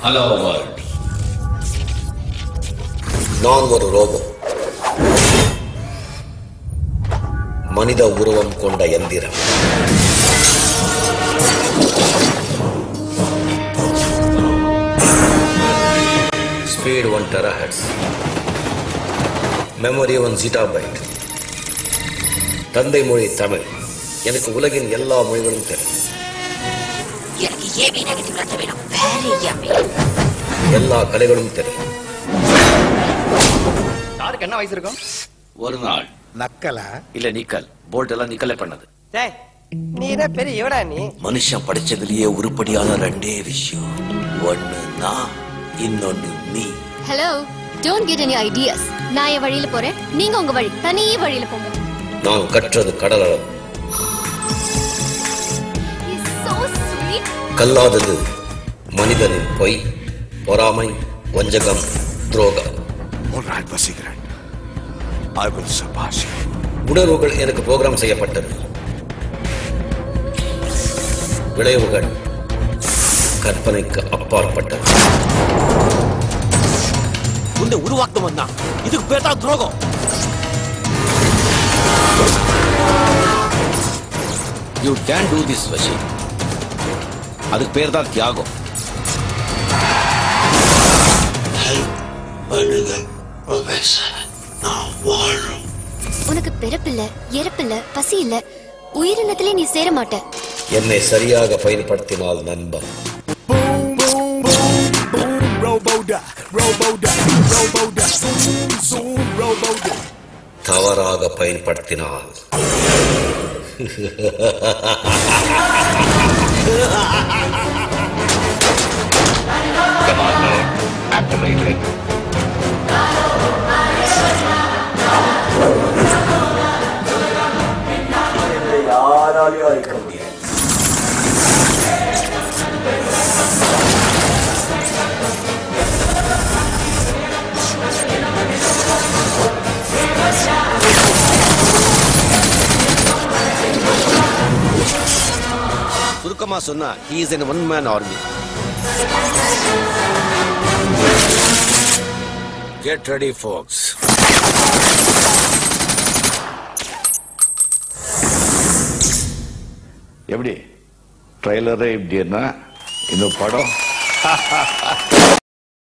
Hello world நான் ஒரு robot மனித உருவம் கொண்ட எந்திரம் speed one terahertz memory one zettabyte தந்தை மொழி தமிழ் எனக்கு உலகின் எல்லா மொழிகளும் தெரியும் எனக்கு ஏபி நெகட்டிவ் ரத்தம் வேணும் வேற ஏபி எல்லா கலைகளும் தெரியும் யாருக்கு என்ன வயசு இருக்கும் ஒரு நாள் நக்கலா இல்ல நிக்கல் போல்ட் எல்லாம் நிக்கலே பண்ணது டேய் நீ என்ன பெரிய எவடா நீ மனுஷன் படிச்சதுலயே உருப்படியான ரெண்டே விஷயம் ஒண்ணு நான் இன்னொன்னு நீ hello don't get any ideas நான் என் வழியில போறேன் நீங்க உங்க வழி தனியே வழியில போங்க நான் கற்றது கடல் அளவு so sweet கல்லாதது மனிதனின் பொய் பொறாமை வஞ்சகம் துரோகம் All right, Vasigaran. I will surpass you. உணர்வுகள் எனக்கு புரோகிராம் செய்யப்பட்டது விளைவுகள் கற்பனைக்கு அப்பாற்பட்டது உன்னை உருவாக்கம் தான் இதுக்கு பேர் தான் துரோகம் யூ கேன் டூ திஸ் வஷி அதுக்கு பேர் தான் தியாகம் உனக்கு பிறப்பில்ல இறப்பில்ல பசி இல்ல உயிரினத்திலே நீ சேர மாட்ட என்னை சரியாக பயன்படுத்தினால் நண்பன் Robo-da, robo-da, robo-da, zoom, zoom, robo-da. தவறாக பயன்படுத்தினால் சுருக்கமா சொன்னா he is an one man army get ready folks எப்படி ட்ரைலரே இப்படின்னா இந்த படம்